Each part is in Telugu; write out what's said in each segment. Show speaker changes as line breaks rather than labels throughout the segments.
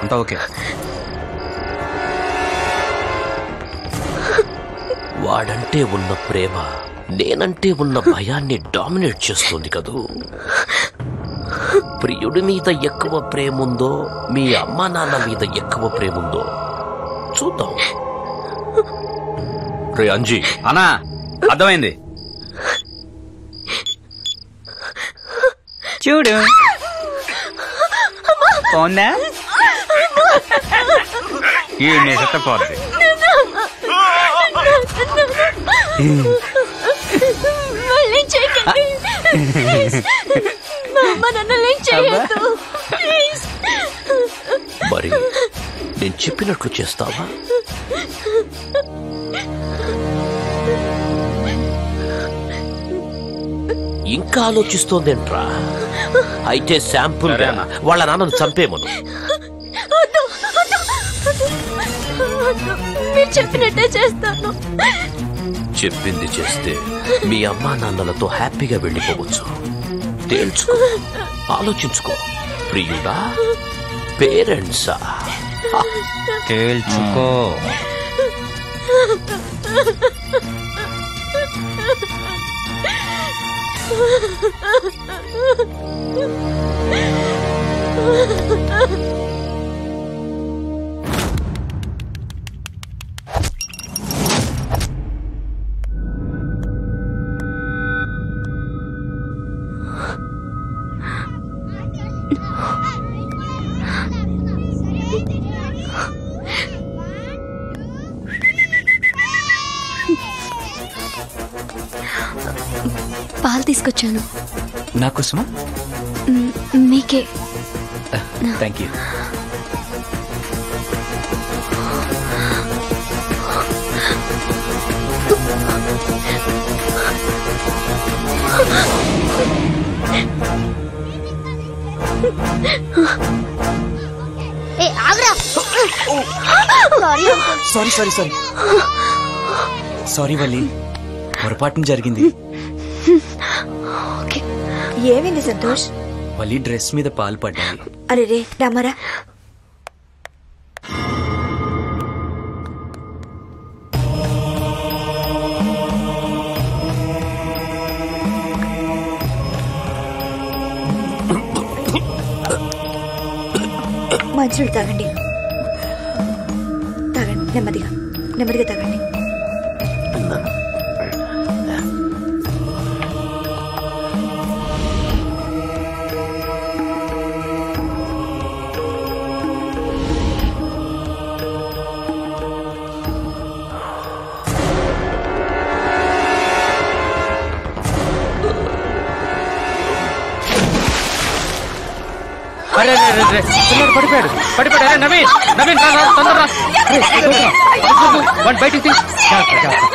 అంతా ఓకే
వాడంటే ఉన్న ప్రేమ నేనంటే ఉన్న భయాన్ని డామినేట్ చేస్తుంది కదూ ప్రియుడి మీద ఎక్కువ ప్రేమ ఉందో మీ అమ్మా నాన్న మీద ఎక్కువ ప్రేమ ఉందో చూద్దాం రే అంజీ
అన్నా అర్థమైంది చూడు పోందా ఈ నిజతపోద్ది
మళ్ళీ చేయకండి ప్లీజ్ మా అమ్మ నన్ను ఏం చేయొద్దు ప్లీజ్
మరి నేను చెప్పినట్లు చేస్తావా ఇంకా ఆలోచిస్తోందేంట్రా అయితే శాంపుల్
సరే అన్న.
వాళ్ళ నాన్నను చంపేమను
వద్దు, వద్దు, వద్దు. వద్దు. మీరు చెప్పినట్టే చేస్తాను
చెప్పింది చేస్తే మీ అమ్మా నాన్నలతో హ్యాపీగా వెళ్ళిపోవచ్చు తేల్చుకో ఆలోచించుకో ప్రియుడా పేరెంట్సా
తేల్చుకో
పాలు తీసుకొచ్చాను
నాకోసమా
మ్, మీకే
థ్యాంక్ యూ
ఏ ఆగ్రా sorry
sorry sorry sorry sorry Valli పొరపాటున జరిగింది
ఏమైంది సంతోష్
వల్లి డ్రెస్ మీద పాలు పడ్డాయి
అరే రే రామారా మంచినీళ్ళు తాగండి తాగండి నెమ్మదిగా నెమ్మదిగా తాగండి
అరే అరే అరే, అరే పిల్లాడు పడిపోయాడు పడిపోయాడు అరే నవీన్ నవీన్ రా, రా, తొందర రా. అరే, ఇదిగో రా. ఇదిగో, వాడు బయటికి తీ జాగ్రత్త,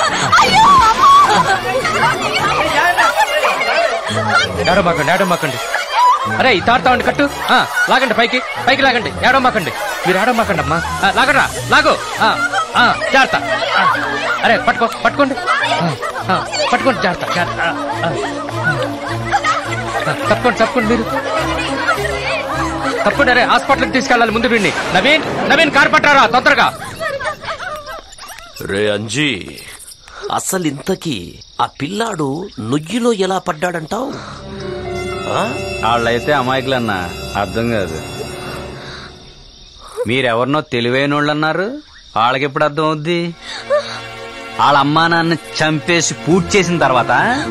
జాగ్రత్త. ఏడవమాకండి ఏడవమాకండి అరే ఈ తాడుతా ఉండి కట్టు ఆ, లాగండి పైకి పైకి లాగండి ఏడవమాకండి మీరు ఏడవమాకండి అమ్మా ఆ, లాగరా లాగు ఆ, ఆ, జాగ్రత్త ఆ, అరే పట్టుకో పట్టుకోండి ఆ, ఆ, పట్టుకోండి జాగ్రత్త జాగ్రత్త ఆ, ఆ. ఆ, తప్పకోండి తప్పకోండి మీరు తప్పకుండా రే హాస్పిటల్కి తీసుకెళ్ళాలి ముందు వీడిని నవీన్ నవీన్ కార్ పట్టారా తొందరగా
రే అంజీ అసలు ఇంతకీ ఆ పిల్లాడు నుయ్యిలో ఎలా పడ్డాడంటావు
వాళ్ళైతే అమాయకులన్నా అర్థం కాదు మీరెవరినో తెలివైన వాళ్ళు అన్నారు వాళ్ళకి ఎప్పుడు అర్థం అవుద్ది వాళ్ళ అమ్మా నాన్న చంపేసి పూర్తి చేసిన తర్వాత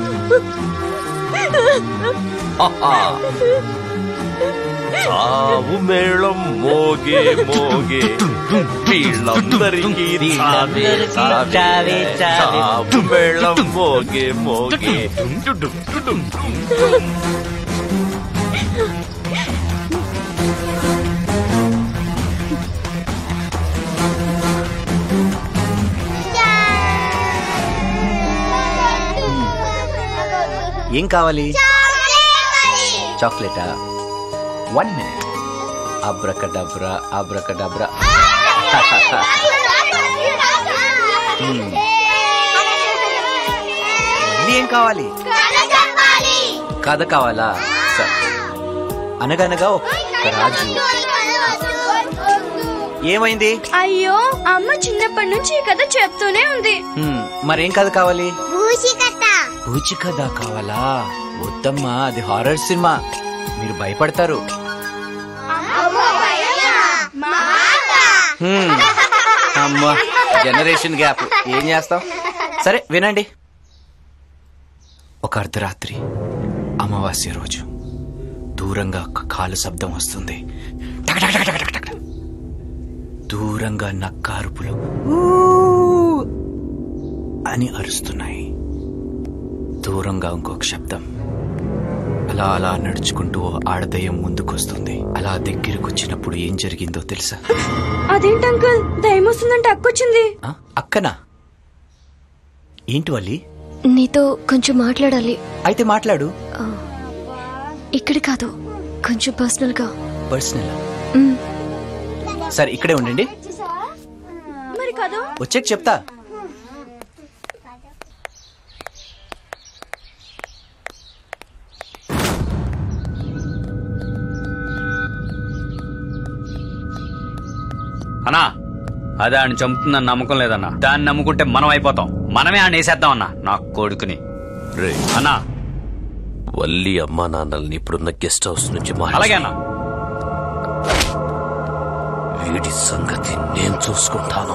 చావు మేళం మోగే మోగే వీళ్ళందరికీ చావే చావే చావు మేళం మోగే మోగే డుడుం, డుడుం.
ఏం కావాలి చాక్లెటా వన్ మినిట్ అబ్రకడబ్రా అబ్రకడబ్రా మ్మ్. మళ్ళీ ఏం కావాలి కథ కావాలా సరే అనగనగా ఒక రాజు ఏమైంది
అయ్యో అమ్మ చిన్నప్పటి నుంచి ఈ కథ చెప్తూనే ఉంది
హ్మ్, మరేం కథ కావాలి
భూషి కథ
పూచి కథ కావాలా వద్దమ్మా అది హారర్ సినిమా మీరు భయపడతారు హ్మ్, అమ్మా జనరేషన్ గ్యాప్ ఏం చేస్తాం సరే వినండి ఒక అర్ధరాత్రి అమావాస్య రోజు దూరంగా ఒక కాలు శబ్దం వస్తుంది టక టక టక టక టక టక. దూరంగా నక్కారుపులు "ఊ" అని అరుస్తున్నాయి దూరంగా ఇంకొక శబ్దం అలా అలా నడుచుకుంటూ ఓ ఆడదయ్యం ముందుకొస్తుంది అలా దగ్గరకొచ్చినప్పుడు ఏం జరిగిందో తెలుసా
అదేంటి అంకుల్ దయ్యం వస్తుందంటే అక్కొచ్చింది
ఆ, అక్కనా ఏంటి వల్లి
నీతో కొంచెం మాట్లాడాలి
అయితే మాట్లాడు
ఇక్కడ కాదు కొంచెం పర్సనల్ గా
పర్సనల్ సరే ఇక్కడే ఉండండి
మరి కాదు
వచ్చాక చెప్తా
అన్నా అదే ఆయన చంపుతుందని నమ్మకం లేదన్నా దాన్ని నమ్ముకుంటే మనం అయిపోతాం మనమే ఆయన వేసేద్దాం అన్నా నా కొడుకుని
రే
అన్నా
వల్లి అమ్మా నాన్నల్ని ఇప్పుడున్న గెస్ట్ హౌస్ నుంచి మార్చి
అలాగే అన్నా
వీడి సంగతి నేను చూసుకుంటాను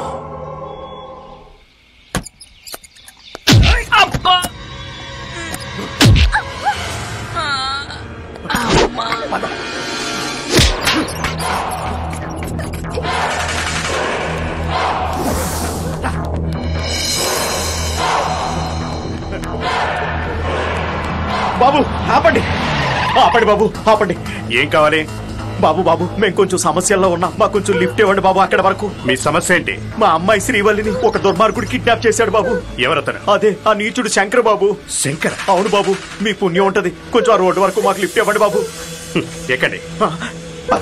బాబు ఆపండి ఆపండి బాబు ఆపండి ఏం కావాలి బాబు బాబు మేము కొంచెం సమస్యల్లో ఉన్నాం మాకు కొంచెం లిఫ్ట్ ఇవ్వండి బాబు అక్కడ వరకు
మీ సమస్య ఏంటి
మా అమ్మాయి శ్రీవల్లిని ఒక దుర్మార్గుడు కిడ్నాప్ చేశాడు బాబు
ఎవరతను
అదే ఆ నీచుడు శంకర్ బాబు
శంకర్
అవును బాబు మీ పుణ్యం ఉంటది కొంచెం ఆ రోడ్డు వరకు మాకు లిఫ్ట్ ఇవ్వండి బాబు
ఎక్కడి
ఆ, పద.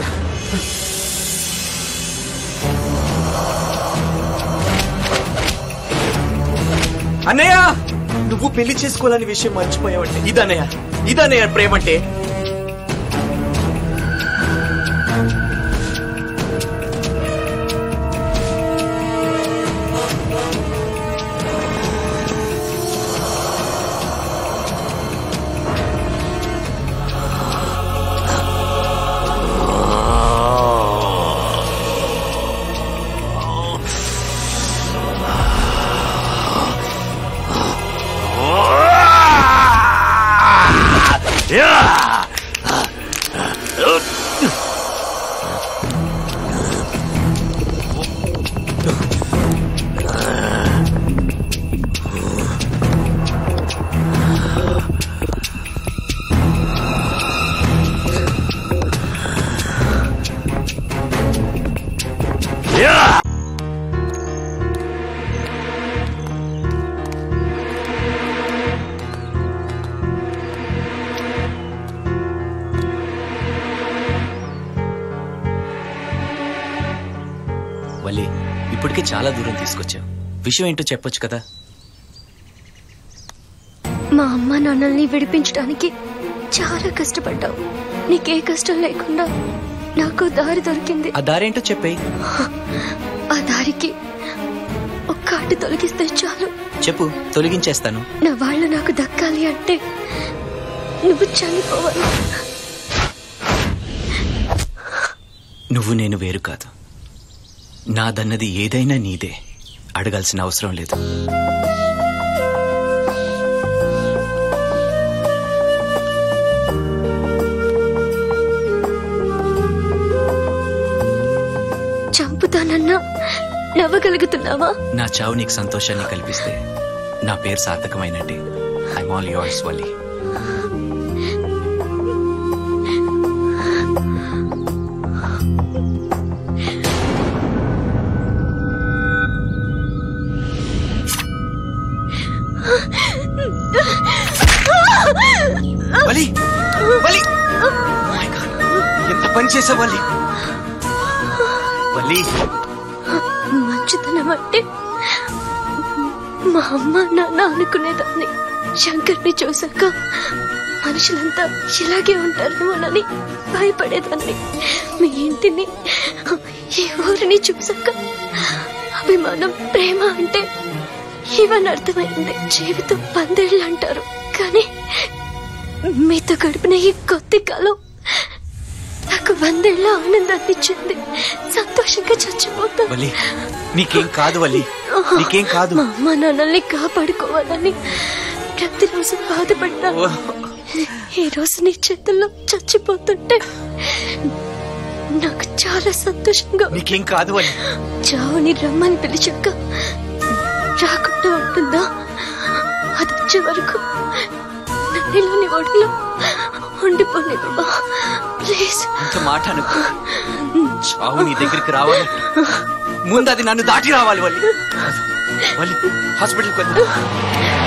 అన్నయ్య నువ్వు పెళ్లి చేసుకోవాలని విషయం మర్చిపోయావంటే ఇదన్నయ్య ఇదన్నయ్య ప్రేమంటే
వల్లి ఇప్పటికే చాలా దూరం తీసుకొచ్చావు విషయం ఏంటో చెప్పొచ్చు కదా
మా అమ్మ నాన్నల్ని విడిపించడానికి చాలా కష్టపడ్డావు నీకే కష్టం లేకుండా నాకు దారి దొరికింది
ఆ దారేంటో చెప్పేయి
ఆ దారికి ఒక్క అడ్డు తొలగిస్తే చాలు
చెప్పు తొలగించేస్తాను
నా వాళ్ళు నాకు దక్కాలి అంటే నువ్వు చనిపోవాలి
నువ్వు నేను వేరు కాదు నాదన్నది ఏదైనా నీదే అడగాల్సిన అవసరం లేదు
చంపుతానన్నా నవ్వగలుగుతున్నావా
నా చావు నీకు సంతోషాన్ని కల్పిస్తే నా పేరు సార్థకమైనట్టే I'm all yours Valli Vali Vali My God. ఎంత పని చేసావు వల్లి వల్లి
మంచితనం అంటే మా అమ్మ నాన్న అనుకునేదాన్ని శంకర్ని చూశాక మనుషులంతా ఇలాగే ఉంటారేమోనని భయపడేదాన్ని మీ ఇంటిని ఈ ఊరిని చూసాక అభిమానం ప్రేమ అంటే ఇవని అర్థమైంది జీవితం పందేళ్ళు అంటారు కానీ మీతో గడిపిన ఈ కొద్ది కాలం నాకు వందేళ్ల ఆనందాన్ని ఇచ్చింది సంతోషంగా చచ్చిపోతాను
వల్లి నీకేం కాదు వల్లి నీకేం కాదు
మా అమ్మ నాన్నల్ని కాపాడుకోవాలని ప్రతిరోజు బాధపడ్డాను ఈ రోజు నీ చేతుల్లో చచ్చిపోతుంటే నాకు చాలా సంతోషంగా ఉంది.
నీకేం కాదు వల్లి
చావుని రమ్మని పిలిచాక రాకుండా ఉంటుందా అది వచ్చే వరకు నన్నులోని ఒడిలో ఉండిపోనివ్వా ప్లీజ్
అంత మాట అనుకో చావు నీ దగ్గరికి రావాలి ముందు అది నన్ను దాటి రావాలి వల్లి వల్లి హాస్పిటల్కి వెళ్దాం